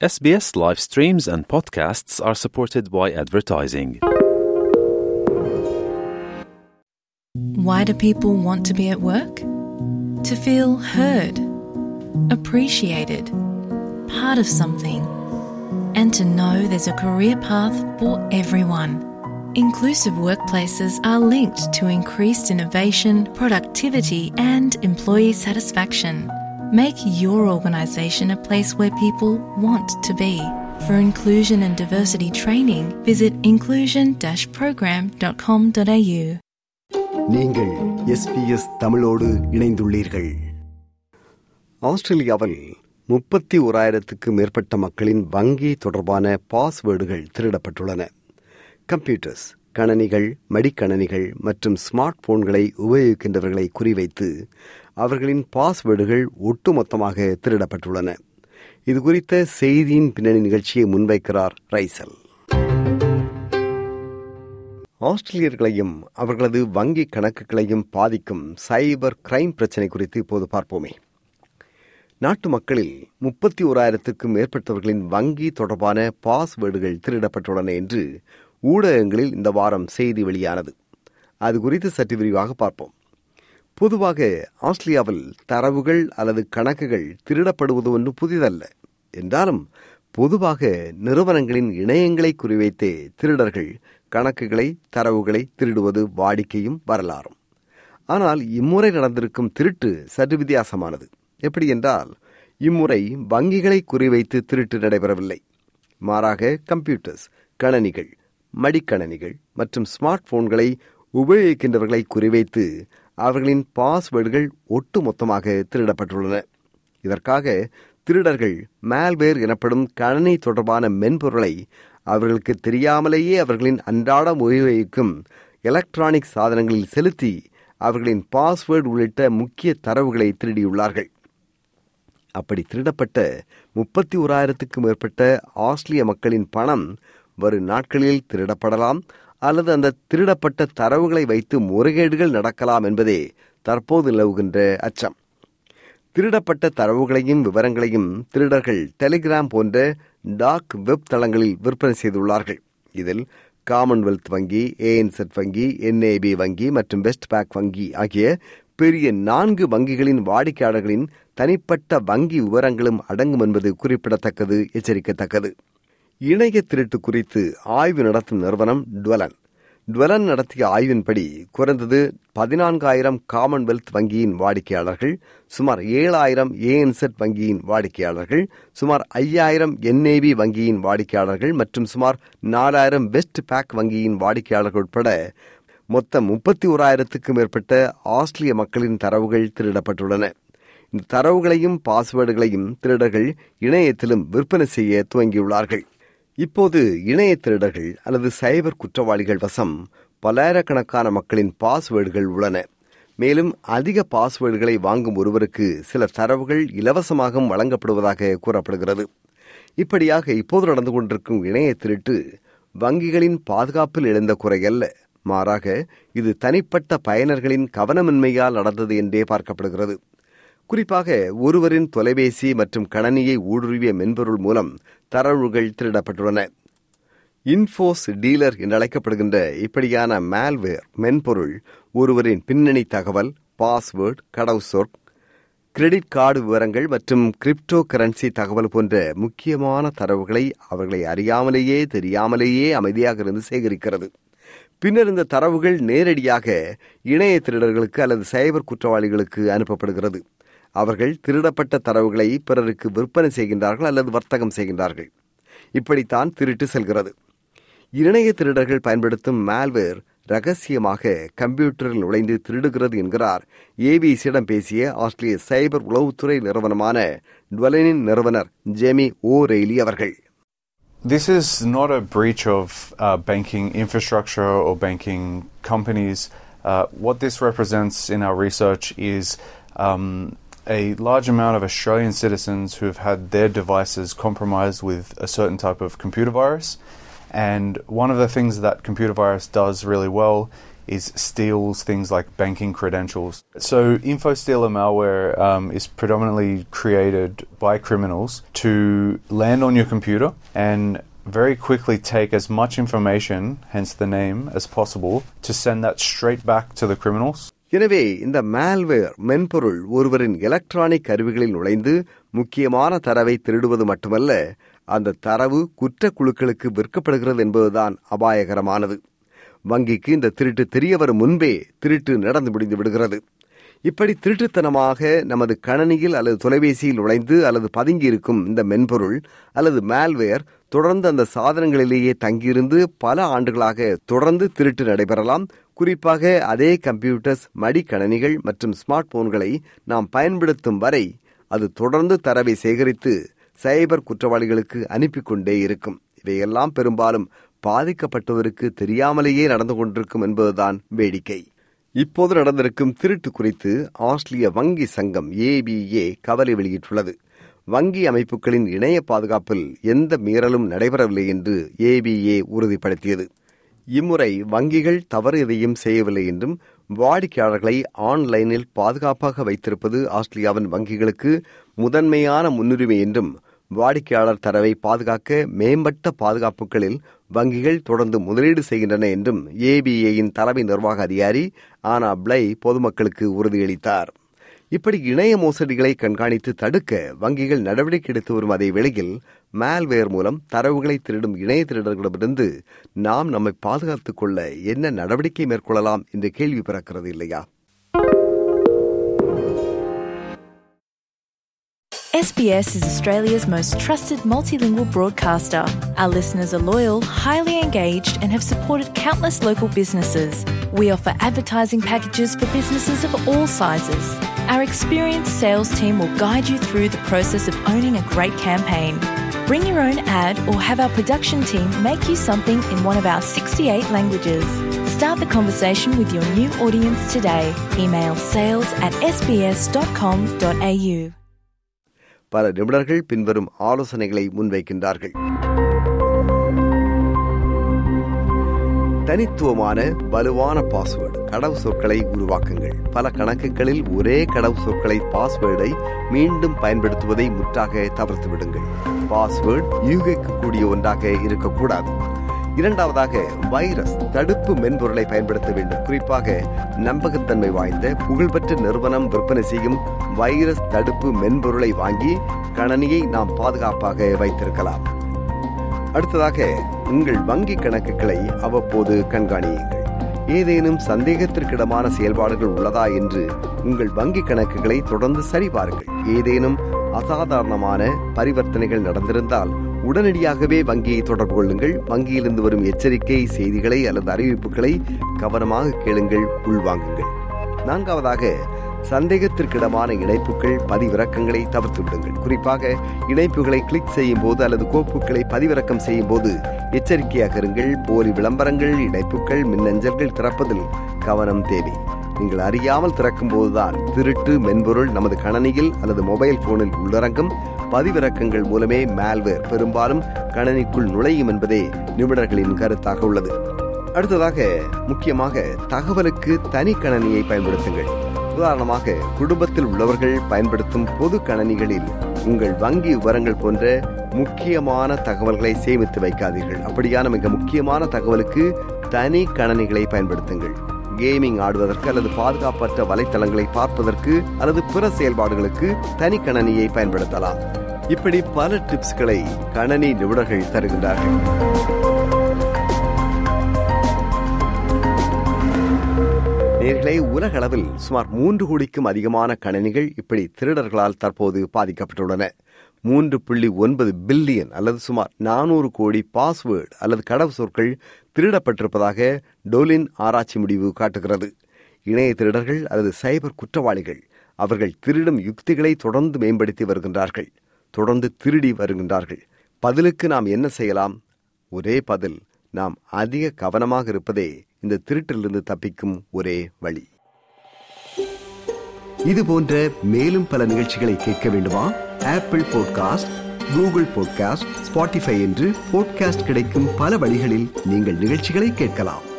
SBS live streams and podcasts are supported by advertising. Why do people want to be at work? To feel heard, appreciated, part of something, and to know there's a career path for everyone. Inclusive workplaces are linked to increased innovation, productivity, and employee satisfaction. Make your organisation a place where people want to be. For inclusion and diversity training, visit inclusion-program.com.au. நீங்கள் SBS தமிழோடு இணைந்துள்ளீர்கள் ஆஸ்திரேலியாவில் முப்பத்தி ஓராயிரத்துக்கு மேற்பட்ட மக்களின் வங்கி தொடர்பான பாஸ்வேர்டுகள் திருடப்பட்டுள்ளன computers கணனிகள் மடிக்கணனிகள் மற்றும் ஸ்மார்ட் போன்களை உபயோகிக்கின்றவர்களை குறிவைத்து அவர்களின் பாஸ்வேர்டுகள் ஒட்டுமொத்தமாக திருடப்பட்டுள்ளன இது குறித்த செய்தியின் பின்னணி நிகழ்ச்சியை முன்வைக்கிறார் ரைசல் ஆஸ்திரேலியர்களையும் அவர்களது வங்கி கணக்குகளையும் பாதிக்கும் சைபர் கிரைம் பிரச்சினை குறித்து இப்போது பார்ப்போமே நாட்டு மக்களில் முப்பத்தி ஓராயிரத்துக்கும் மேற்பட்டவர்களின் வங்கி தொடர்பான பாஸ்வேர்டுகள் திருடப்பட்டுள்ளன என்று ஊடகங்களில் இந்த வாரம் செய்தி வெளியானது அது குறித்து சற்று விரிவாக பார்ப்போம் பொதுவாக ஆஸ்திரேலியாவில் தரவுகள் அல்லது கணக்குகள் திருடப்படுவது ஒன்று புதிதல்ல என்றாலும் பொதுவாக நிறுவனங்களின் இணையங்களை குறிவைத்தே திருடர்கள் கணக்குகளை தரவுகளை திருடுவது வாடிக்கையும் வரலாறும் ஆனால் இம்முறை நடந்திருக்கும் திருட்டு சற்று வித்தியாசமானது எப்படி என்றால் இம்முறை வங்கிகளை குறிவைத்து திருட்டு நடைபெறவில்லை மாறாக கம்ப்யூட்டர்ஸ் கணனிகள் மடிக்கணனிகள் மற்றும் ஸ்மார்ட் போன்களை உபயோகிக்கின்றவர்களை குறிவைத்து அவர்களின் பாஸ்வேர்டுகள் ஒட்டுமொத்தமாக திருடப்பட்டுள்ளன இதற்காக திருடர்கள் மேல்வேர் எனப்படும் கணனி தொடர்பான மென்பொருளை அவர்களுக்கு தெரியாமலேயே அவர்களின் அன்றாடம் உபயோகிக்கும் எலக்ட்ரானிக் சாதனங்களில் செலுத்தி அவர்களின் பாஸ்வேர்டு உள்ளிட்ட முக்கிய தரவுகளை திருடியுள்ளார்கள் அப்படி திருடப்பட்ட முப்பத்தி ஓராயிரத்துக்கும் மேற்பட்ட ஆஸ்திரேலிய மக்களின் பணம் வரும் நாட்களில் திருடப்படலாம் அல்லது அந்த திருடப்பட்ட தரவுகளை வைத்து முறைகேடுகள் நடக்கலாம் என்பதே தற்போது நிலவுகின்ற அச்சம் திருடப்பட்ட தரவுகளையும் விவரங்களையும் திருடர்கள் டெலிகிராம் போன்ற டாக் வெப் தளங்களில் விற்பனை செய்துள்ளார்கள் இதில் காமன்வெல்த் வங்கி ஏஎன்செட் வங்கி என்ஏபி வங்கி மற்றும் வெஸ்ட் பேக் வங்கி ஆகிய பெரிய நான்கு வங்கிகளின் வாடிக்கையாளர்களின் தனிப்பட்ட வங்கி விவரங்களும் அடங்கும் என்பது குறிப்பிடத்தக்கது எச்சரிக்கத்தக்கது இணைய திருட்டு குறித்து ஆய்வு நடத்தும் நிறுவனம் டுவலன் டுவலன் நடத்திய ஆய்வின்படி குறைந்தது பதினான்காயிரம் காமன்வெல்த் வங்கியின் வாடிக்கையாளர்கள் சுமார் ஏழாயிரம் ஏஎன்செட் வங்கியின் வாடிக்கையாளர்கள் சுமார் ஐயாயிரம் என்ஏபி வங்கியின் வாடிக்கையாளர்கள் மற்றும் சுமார் நாலாயிரம் வெஸ்ட் பேக் வங்கியின் வாடிக்கையாளர்கள் உட்பட மொத்தம் முப்பத்தி ஓராயிரத்துக்கும் மேற்பட்ட ஆஸ்திரேலிய மக்களின் தரவுகள் திருடப்பட்டுள்ளன இந்த தரவுகளையும் பாஸ்வேர்டுகளையும் திருடர்கள் இணையத்திலும் விற்பனை செய்ய துவங்கியுள்ளார்கள் இப்போது இணைய திருடர்கள் அல்லது சைபர் குற்றவாளிகள் வசம் பல்லாயிரக்கணக்கான மக்களின் பாஸ்வேர்டுகள் உள்ளன மேலும் அதிக பாஸ்வேர்டுகளை வாங்கும் ஒருவருக்கு சில தரவுகள் இலவசமாகவும் வழங்கப்படுவதாக கூறப்படுகிறது இப்படியாக இப்போது நடந்து கொண்டிருக்கும் இணைய திருட்டு வங்கிகளின் பாதுகாப்பில் எழுந்த குறையல்ல மாறாக இது தனிப்பட்ட பயனர்களின் கவனமின்மையால் நடந்தது என்றே பார்க்கப்படுகிறது குறிப்பாக ஒருவரின் தொலைபேசி மற்றும் கணனியை ஊடுருவிய மென்பொருள் மூலம் தரவுகள் திருடப்பட்டுள்ளன இன்ஃபோஸ் டீலர் என்று அழைக்கப்படுகின்ற இப்படியான மேல்வேர் மென்பொருள் ஒருவரின் பின்னணி தகவல் பாஸ்வேர்டு கடவுசொற் கிரெடிட் கார்டு விவரங்கள் மற்றும் கிரிப்டோ கரன்சி தகவல் போன்ற முக்கியமான தரவுகளை அவர்களை அறியாமலேயே தெரியாமலேயே அமைதியாக இருந்து சேகரிக்கிறது பின்னர் இந்த தரவுகள் நேரடியாக இணைய திருடர்களுக்கு அல்லது சைபர் குற்றவாளிகளுக்கு அனுப்பப்படுகிறது அவர்கள் திருடப்பட்ட தரவுகளை பிறருக்கு விற்பனை செய்கின்றார்கள் அல்லது வர்த்தகம் செய்கின்றார்கள் இப்படித்தான் திருட்டு செல்கிறது இணைய திருடர்கள் பயன்படுத்தும் மேல்வேர் ரகசியமாக கம்ப்யூட்டரில் நுழைந்து திருடுகிறது என்கிறார் ஏபிசியிடம் பேசிய ஆஸ்திரேலிய சைபர் உளவுத்துறை நிறுவனமான டுவலனின் நிறுவனர் ஜேமி ஓ ரெய்லி அவர்கள் This is not a breach of uh, banking infrastructure or banking companies. Uh, what this represents in our research is um, a large amount of Australian citizens who have had their devices compromised with a certain type of computer virus. And one of the things that computer virus does really well is steals things like banking credentials. So, InfoStealer malware um, is predominantly created by criminals to land on your computer and very quickly take as much information, hence the name, as possible to send that straight back to the criminals. எனவே இந்த malware மென்பொருள் ஒருவரின் electronic கருவிகளில் நுழைந்து முக்கியமான தரவை திருடுவது மட்டுமல்ல அந்த தரவு குற்ற குழுக்களுக்கு விற்கப்படுகிறது என்பதுதான் அபாயகரமானது வங்கிக்கு இந்த திருட்டு தெரிய வரும் முன்பே திருட்டு நடந்து முடிந்து விடுகிறது இப்படி திருட்டுத்தனமாக நமது கணனியில் அல்லது தொலைபேசியில் நுழைந்து அல்லது பதுங்கி இருக்கும் இந்த மென்பொருள் அல்லது மால்வேர் தொடர்ந்து அந்த சாதனங்களிலேயே தங்கியிருந்து பல ஆண்டுகளாக தொடர்ந்து திருட்டு நடைபெறலாம் குறிப்பாக அதே கம்ப்யூட்டர்ஸ் மடிக்கணனிகள் மற்றும் ஸ்மார்ட் போன்களை நாம் பயன்படுத்தும் வரை அது தொடர்ந்து தரவை சேகரித்து சைபர் குற்றவாளிகளுக்கு அனுப்பி கொண்டே இருக்கும் இவையெல்லாம் பெரும்பாலும் பாதிக்கப்பட்டவருக்கு தெரியாமலேயே நடந்து கொண்டிருக்கும் என்பதுதான் வேடிக்கை இப்போது நடந்திருக்கும் திருட்டு குறித்து ஆஸ்திரேலிய வங்கி சங்கம் ஏபிஏ கவலை வெளியிட்டுள்ளது வங்கி அமைப்புகளின் இணைய பாதுகாப்பில் எந்த மீறலும் நடைபெறவில்லை என்று ஏபிஏ உறுதிப்படுத்தியது இம்முறை வங்கிகள் தவறு எதையும் செய்யவில்லை என்றும் வாடிக்கையாளர்களை ஆன்லைனில் பாதுகாப்பாக வைத்திருப்பது ஆஸ்திரேலியாவின் வங்கிகளுக்கு முதன்மையான முன்னுரிமை என்றும் வாடிக்கையாளர் தரவை பாதுகாக்க மேம்பட்ட பாதுகாப்புகளில் வங்கிகள் தொடர்ந்து முதலீடு செய்கின்றன என்றும் ஏபிஏயின் தலைமை நிர்வாக அதிகாரி ஆனா பிளை பொதுமக்களுக்கு உறுதியளித்தார் இப்படி இணைய மோசடிகளை கண்காணித்து தடுக்க வங்கிகள் நடவடிக்கை எடுத்து வரும் அதே வேளையில் மால்வேர் மூலம் தரவுகளை திருடும் இணைய திருடர்களிடமிருந்து நாம் நம்மை பாதுகாத்துக் கொள்ள என்ன நடவடிக்கை மேற்கொள்ளலாம் என்ற கேள்வி பிறக்கிறது இல்லையா SBS is Australia's most trusted multilingual broadcaster. Our listeners are loyal, highly engaged, and have supported countless local businesses. We offer advertising packages for businesses of all sizes. Our experienced sales team will guide you through the process of owning a great campaign. Bring your own ad or have our production team make you something in one of our 68 languages. Start the conversation with your new audience today. Email sales at sbs.com.au. பல நிபுணர்கள் பின்வரும் ஆலோசனைகளை முன்வைக்கின்றார்கள் தனித்துவமான வலுவான password கடவு சொற்களை உருவாக்குங்கள் பல கணக்குகளில் ஒரே கடவு சொற்களை பாஸ்வேர்டை மீண்டும் பயன்படுத்துவதை முற்றாக தவிர்த்து விடுங்கள் பாஸ்வேர்டு யூகிக்கக்கூடிய ஒன்றாக இருக்கக்கூடாது இரண்டாவதாக வைரஸ் தடுப்பு மென்பொருளை பயன்படுத்த வேண்டும் குறிப்பாக நம்பகத்தன்மை வாய்ந்த புகழ்பெற்ற நிறுவனம் விற்பனை செய்யும் வைரஸ் தடுப்பு மென்பொருளை வாங்கி கணனியை நாம் பாதுகாப்பாக வைத்திருக்கலாம் அடுத்ததாக உங்கள் வங்கி கணக்குகளை அவ்வப்போது கண்காணியுங்கள் ஏதேனும் சந்தேகத்திற்கிடமான செயல்பாடுகள் உள்ளதா என்று உங்கள் வங்கி கணக்குகளை தொடர்ந்து சரிபாருங்கள் ஏதேனும் அசாதாரணமான பரிவர்த்தனைகள் நடந்திருந்தால் உடனடியாகவே வங்கியை தொடர்பு கொள்ளுங்கள் வங்கியிலிருந்து வரும் எச்சரிக்கை செய்திகளை அல்லது அறிவிப்புகளை கவனமாக கேளுங்கள் உள்வாங்குங்கள் நான்காவதாக சந்தேகத்திற்கிடமான இணைப்புகள் பதிவிறக்கங்களை தவிர்த்து விடுங்கள் குறிப்பாக இணைப்புகளை கிளிக் செய்யும் போது அல்லது கோப்புகளை பதிவிறக்கம் செய்யும் போது எச்சரிக்கையாக இருங்கள் போலி விளம்பரங்கள் இணைப்புகள் மின்னஞ்சல்கள் திறப்பதில் கவனம் தேவை நீங்கள் அறியாமல் திறக்கும் போதுதான் திருட்டு மென்பொருள் நமது கணனியில் அல்லது மொபைல் போனில் உள்ளடங்கும் பதிவிறக்கங்கள் மூலமே மால்வேர் பெரும்பாலும் கணனிக்குள் நுழையும் என்பதே நிபுணர்களின் கருத்தாக உள்ளது அடுத்ததாக முக்கியமாக தகவலுக்கு தனி கணனியை பயன்படுத்துங்கள் உதாரணமாக குடும்பத்தில் உள்ளவர்கள் பயன்படுத்தும் பொது கணனிகளில் உங்கள் வங்கி விவரங்கள் போன்ற முக்கியமான தகவல்களை சேமித்து வைக்காதீர்கள் அப்படியான மிக முக்கியமான தகவலுக்கு தனி கணனிகளை பயன்படுத்துங்கள் கேமிங் ஆடுவதற்கு அல்லது பாதுகாப்பற்ற வலைத்தளங்களை பார்ப்பதற்கு அல்லது பிற செயல்பாடுகளுக்கு தனி கணனியை பயன்படுத்தலாம் இப்படி பல டிப்ஸ்களை கணனி நிபுணர்கள் தருகின்றார்கள் நேர்களை உலக அளவில் சுமார் மூன்று கோடிக்கும் அதிகமான கணனிகள் இப்படி திருடர்களால் தற்போது பாதிக்கப்பட்டுள்ளன மூன்று புள்ளி ஒன்பது பில்லியன் அல்லது சுமார் நானூறு கோடி பாஸ்வேர்டு அல்லது கடவு சொற்கள் திருடப்பட்டிருப்பதாக டோலின் ஆராய்ச்சி முடிவு காட்டுகிறது இணைய திருடர்கள் அல்லது சைபர் குற்றவாளிகள் அவர்கள் திருடும் யுக்திகளை தொடர்ந்து மேம்படுத்தி வருகின்றார்கள் தொடர்ந்து திருடி வருகின்றார்கள் பதிலுக்கு நாம் என்ன செய்யலாம் ஒரே பதில் நாம் அதிக கவனமாக இருப்பதே இந்த திருட்டிலிருந்து தப்பிக்கும் ஒரே வழி இது போன்ற மேலும் பல நிகழ்ச்சிகளை கேட்க வேண்டுமா Apple podcast Google podcast Spotify என்று போட்காஸ்ட் கிடைக்கும் பல வழிகளில் நீங்கள் நிகழ்ச்சிகளை கேட்கலாம்